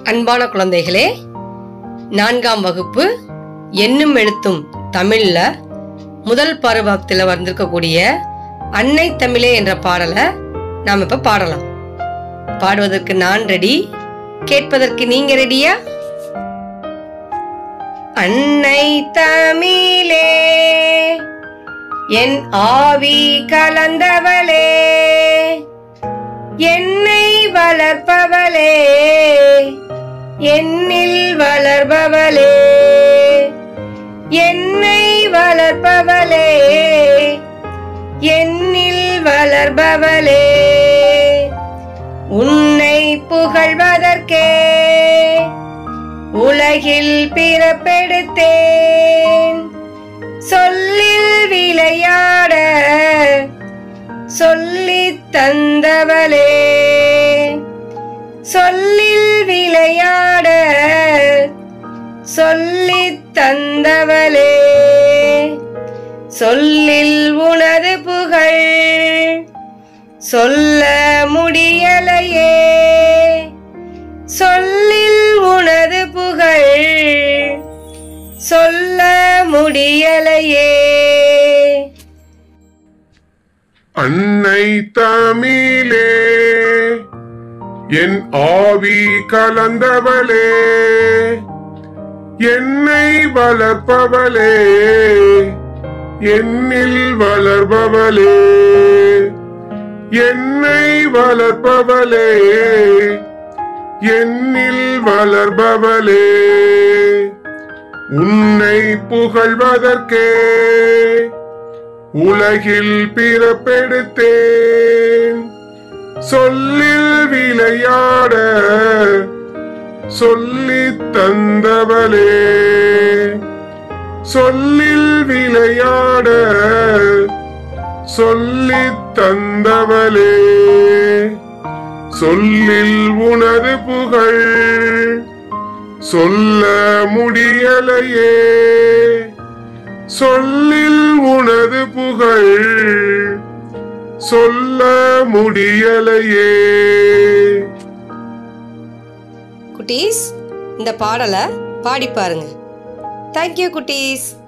அன்பான குழந்தைகளே நான்காம் வகுப்பு எண்ணும் எழுத்தும் தமிழ்ல முதல் பருவத்தில் வந்திருக்கக்கூடிய அன்னை தமிழே என்ற பாடலை நாம் இப்ப பாடலாம் பாடுவதற்கு நான் ரெடி கேட்பதற்கு நீங்க ரெடியா அன்னை தமிழே என் ஆவி கலந்தவளே என்னை வளர்ப்பவளே என்னில் வளர்பவளே என்னை வளர்ப்பவளே என்னில் வளர்பவளே உன்னை புகழ்வதற்கே உலகில் பிறப்பெடுத்தேன் சொல்லில் விளையாட சொல்லித் தந்தவளே சொல்லில் விளையாட சொல்லித் தந்தவளே சொல்லில் உனது புகழ் சொல்ல முடியலையே சொல்லில் உனது புகழ் சொல்ல முடியலையே அன்னை தமிழே என் ஆவி கலந்தவளே என்னை வளர்ப்பவளே என்னில் வளர்பவளே என்னை வளர்ப்பவளே என்னில் வளர்பவளே உன்னை புகழ்வதற்கே உலகில் பிறப்பெடுத்தேன் சொல்லில் விளையாட சொல்லித் தந்தவளே சொல்லில் விளையாட சொல்லித் தந்தவளே சொல்லில் உனது புகழ் சொல்ல முடியலையே சொல்லில் உனது புகழ் சொல்ல முடியலையே குட்டீஸ் இந்த பாடலை பாடி பாருங்க தேங்க்யூ குட்டீஸ்